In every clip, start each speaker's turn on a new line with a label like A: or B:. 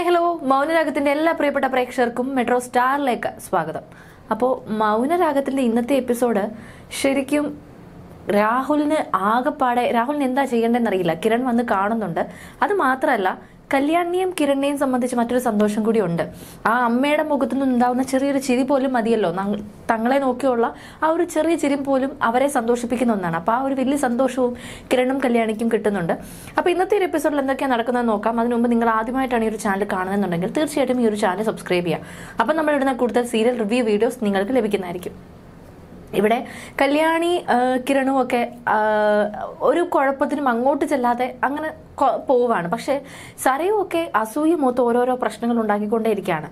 A: hi hello മൗനരാഗത്തിന്റെ എല്ലാ പ്രിയപ്പെട്ട പ്രേക്ഷകർക്കും മെട്രോ സ്റ്റാറിലേക്ക് സ്വാഗതം അപ്പോൾ മൗനരാഗത്തിന്റെ ഇന്നത്തെ എപ്പിസോഡ് ശരിക്കും രാഹുലിന് ആകെപ്പാടെ രാഹുലിന് എന്താ ചെയ്യേണ്ടതെന്ന് അറിയില്ല കിരൺ വന്ന് കാണുന്നുണ്ട് അത് മാത്രമല്ല കല്യാണിനെയും കിരണിനെയും സംബന്ധിച്ച് മറ്റൊരു സന്തോഷം കൂടി ഉണ്ട് ആ അമ്മയുടെ മുഖത്തു നിന്ന് ഉണ്ടാവുന്ന ചെറിയൊരു ചിരി പോലും മതിയല്ലോ നങ്- തങ്ങളെ നോക്കിയുള്ള ആ ഒരു ചെറിയ ചിരി പോലും അവരെ സന്തോഷിപ്പിക്കുന്ന ഒന്നാണ് അപ്പൊ ആ ഒരു വലിയ സന്തോഷവും കിരണും കല്യാണിക്കും കിട്ടുന്നുണ്ട് അപ്പൊ ഇന്നത്തെ ഒരു എപ്പിസോഡിൽ എന്തൊക്കെയാണ് നടക്കുന്നത് നോക്കാം അതിനു മുമ്പ് നിങ്ങൾ ആദ്യമായിട്ടാണ് ഈ ഒരു ചാനൽ കാണുന്നുണ്ടെങ്കിൽ തീർച്ചയായിട്ടും ഈ ഒരു ചാനൽ സബ്സ്ക്രൈബ് ചെയ്യുക അപ്പൊ നമ്മൾ ഇടുന്ന കൂടുതൽ സീരിയൽ റിവ്യൂ വീഡിയോസ് നിങ്ങൾക്ക് ലഭിക്കുന്നതായിരിക്കും ഇവിടെ കല്യാണി ആ, കിരണും ഒക്കെ ആ, ഒരു കുഴപ്പത്തിനും അങ്ങോട്ട് ചെല്ലാതെ അങ്ങനെ കൊ- പോവാണ് പക്ഷെ സരയും ഒക്കെ അസൂയ മൂത്ത് ഓരോരോ പ്രശ്നങ്ങൾ ഉണ്ടാക്കിക്കൊണ്ടേയിരിക്കുകയാണ്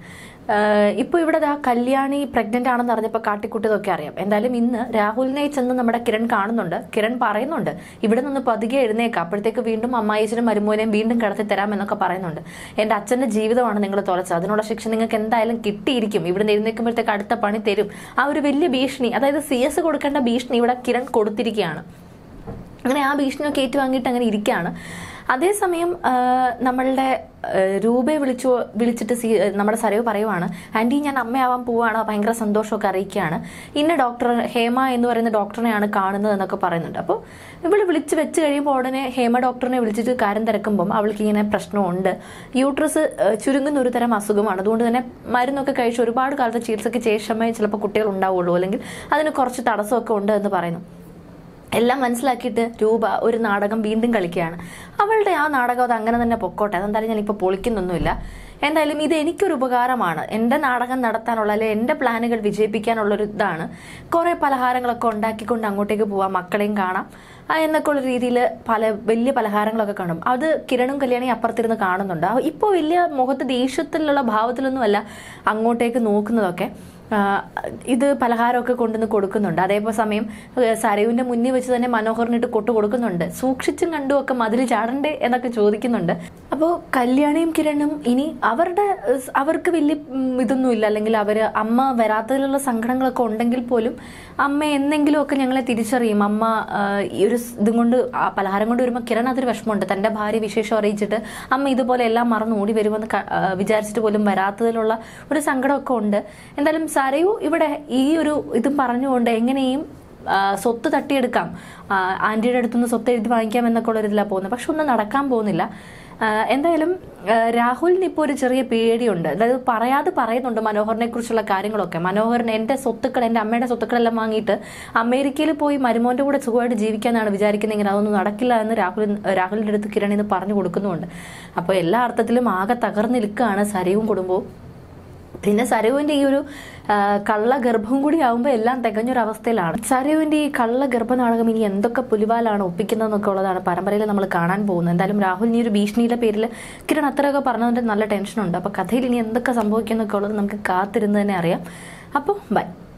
A: ഇപ്പൊ ഇവിടെ ദാ കല്യാണി പ്രഗ്നന്റ് ആണെന്ന് അറിഞ്ഞപ്പോൾ കാട്ടിക്കുട്ടിയതൊക്കെ അറിയാം എന്തായാലും ഇന്ന് രാഹുലിനെ ചെന്ന് നമ്മുടെ കിരൺ കാണുന്നുണ്ട് കിരൺ പറയുന്നുണ്ട് ഇവിടെ നിന്ന് പതുക്കെ എഴുന്നേക്കാം അപ്പോഴത്തേക്ക് വീണ്ടും അമ്മായിച്ചനും മരുമോനെയും വീണ്ടും കിടത്തി തരാം എന്നൊക്കെ പറയുന്നുണ്ട് എന്റെ അച്ഛന്റെ ജീവിതമാണ് നിങ്ങൾ തുലച്ചത് അതിനുള്ള ശിക്ഷ നിങ്ങൾക്ക് എന്തായാലും കിട്ടിയിരിക്കും ഇവിടെ നിന്ന് എഴുന്നേൽക്കുമ്പോഴത്തേക്ക് അടുത്ത പണി തരും ആ ഒരു വലിയ ഭീഷണി അതായത് സി എസ് കൊടുക്കേണ്ട ഭീഷണി ഇവിടെ കിരൺ കൊടുത്തിരിക്കുകയാണ് അങ്ങനെ ആ ഭീഷണിയൊക്കെ ഏറ്റുവാങ്ങിയിട്ട് അങ്ങനെ ഇരിക്കുകയാണ് അതേസമയം ആ, നമ്മളുടെ ആ, രൂപയെ വിളിച്ചു വിളിച്ചിട്ട് സി നമ്മുടെ സരവ് പറയുവാണ് ആൻറ്റി ഞാൻ അമ്മയാവാൻ പോവാണ് ഭയങ്കര സന്തോഷമൊക്കെ അറിയിക്കുകയാണ് ഇന്ന ഡോക്ടർ ഹേമ എന്ന് പറയുന്ന ഡോക്ടറിനെയാണ് കാണുന്നത് എന്നൊക്കെ പറയുന്നുണ്ട് അപ്പോൾ ഇവള് വിളിച്ച് വെച്ച് കഴിയുമ്പോൾ ഉടനെ ഹേമ ഡോക്ടറിനെ വിളിച്ചിട്ട് കാര്യം തിരക്കുമ്പം അവൾക്ക് ഇങ്ങനെ പ്രശ്നമുണ്ട് യൂട്രസ് ആ, ചുരുങ്ങുന്ന ഒരു തരം അസുഖമാണ് അതുകൊണ്ട് തന്നെ മരുന്നൊക്കെ കഴിച്ച് ഒരുപാട് കാലത്തെ ചികിത്സയ്ക്ക് ശേഷമേ ചിലപ്പോൾ കുട്ടികൾ ഉണ്ടാവുള്ളൂ അല്ലെങ്കിൽ അതിന് കുറച്ച് തടസ്സമൊക്കെ ഉണ്ട് എന്ന് പറയുന്നു എല്ലാം മനസ്സിലാക്കിയിട്ട് രൂപ ഒരു നാടകം വീണ്ടും കളിക്കുകയാണ് അവളുടെ ആ നാടകം അത് അങ്ങനെ തന്നെ പൊക്കോട്ടെ അതെന്തായാലും ഞാനിപ്പോൾ പൊളിക്കുന്നൊന്നുമില്ല എന്തായാലും ഇത് എനിക്കൊരു ഉപകാരമാണ് എൻ്റെ നാടകം നടത്താനുള്ള അല്ലെങ്കിൽ എൻ്റെ പ്ലാനുകൾ വിജയിപ്പിക്കാനുള്ള ഒരു ഇതാണ് കുറേ പലഹാരങ്ങളൊക്കെ ഉണ്ടാക്കിക്കൊണ്ട് അങ്ങോട്ടേക്ക് പോവാം മക്കളെയും കാണാം ആ എന്നൊക്കെ ഉള്ള രീതിയിൽ പല വലിയ പലഹാരങ്ങളൊക്കെ കാണും അത് കിരണും കല്യാണി അപ്പുറത്തിരുന്ന് കാണുന്നുണ്ട് ഇപ്പോൾ വലിയ മുഖത്ത് ദേഷ്യത്തിലുള്ള ഭാവത്തിലൊന്നുമല്ല അങ്ങോട്ടേക്ക് നോക്കുന്നതൊക്കെ ആ, ഇത് പലഹാരമൊക്കെ കൊണ്ടുവന്ന് കൊടുക്കുന്നുണ്ട് അതേപോലെ സമയം ഏഹ്, സരയുവിന്റെ മുന്നിൽ വെച്ച് തന്നെ മനോഹറിനിട്ട് കൊട്ടു കൊടുക്കുന്നുണ്ട് സൂക്ഷിച്ചും കണ്ടും ഒക്കെ മതിൽ ചാടണ്ടേ എന്നൊക്കെ ചോദിക്കുന്നുണ്ട് അപ്പോൾ കല്യാണിയും കിരണും ഇനി അവരുടെ ഏഹ്, അവർക്ക് വലിയ ഉം, ഇതൊന്നുമില്ല അല്ലെങ്കിൽ അവര് അമ്മ വരാത്തതിലുള്ള സങ്കടങ്ങളൊക്കെ ഉണ്ടെങ്കിൽ പോലും അമ്മ എന്തെങ്കിലുമൊക്കെ ഞങ്ങളെ തിരിച്ചറിയും അമ്മ ആ, ഈ ഒരു സ് ഇതും കൊണ്ട് ആ പലഹാരം കൊണ്ട് വരുമ്പോൾ കിരൺ അതൊരു വിഷമമുണ്ട് തന്റെ ഭാര്യ വിശേഷം അറിയിച്ചിട്ട് അമ്മ ഇതുപോലെ എല്ലാം മറന്ന് ഓടി വരുമെന്ന് ക- ആ, വിചാരിച്ചിട്ട് പോലും വരാത്തതിലുള്ള ഒരു സങ്കടമൊക്കെ ഉണ്ട് എന്തായാലും സരയു ഇവിടെ ഈ ഒരു ഇതും പറഞ്ഞുകൊണ്ട് എങ്ങനെയും ആ, സ്വത്ത് തട്ടിയെടുക്കാം ആ, ആന്റിയുടെ അടുത്തുനിന്ന് സ്വത്ത് എഴുതി വാങ്ങിക്കാം എന്നൊക്കെ ഉള്ള ഇതിലാണ് പോകുന്നത് പക്ഷെ ഒന്നും നടക്കാൻ പോകുന്നില്ല ആ, എന്തായാലും ആ, രാഹുലിന് ഇപ്പോൾ ഒരു ചെറിയ പേടിയുണ്ട് അതായത് പറയാതെ പറയുന്നുണ്ട് മനോഹറിനെ കുറിച്ചുള്ള കാര്യങ്ങളൊക്കെ മനോഹറിന് എന്റെ സ്വത്തുക്കൾ എന്റെ അമ്മയുടെ സ്വത്തുക്കളെല്ലാം വാങ്ങിയിട്ട് അമേരിക്കയിൽ പോയി മരുമോന്റെ കൂടെ സുഖമായിട്ട് ജീവിക്കാനാണ് വിചാരിക്കുന്നതെങ്കിൽ അതൊന്നും നടക്കില്ല എന്ന് രാഹുൽ രാഹുലിന്റെ അടുത്ത് കിരൺ ഇത് പറഞ്ഞു കൊടുക്കുന്നുണ്ട് അപ്പോൾ എല്ലാ അർത്ഥത്തിലും ആകെ തകർന്നു നിൽക്കുകയാണ് സരയും കുടുംബവും പിന്നെ സരയുവിന്റെ ഈ ഒരു ആ, കള്ള ഗർഭം കൂടി ആവുമ്പോൾ എല്ലാം തികഞ്ഞൊരവസ്ഥയിലാണ് സരയുവിന്റെ ഈ കള്ള ഗർഭനാടകം ഇനി എന്തൊക്കെ പുലിവാലാണ് ഒപ്പിക്കുന്നതെന്നൊക്കെ ഉള്ളതാണ് പരമ്പരയിൽ നമ്മൾ കാണാൻ പോകുന്നത് എന്തായാലും രാഹുൽ ഈ ഒരു ഭീഷണിയുടെ പേരിൽ കിരൺ അത്രയൊക്കെ പറഞ്ഞതിന്റെ നല്ല ടെൻഷനുണ്ട് അപ്പൊ കഥയിൽ ഇനി എന്തൊക്കെ സംഭവിക്കുന്നൊക്കെ ഉള്ളത് നമുക്ക് കാത്തിരുന്ന് തന്നെ അറിയാം അപ്പോൾ ബൈ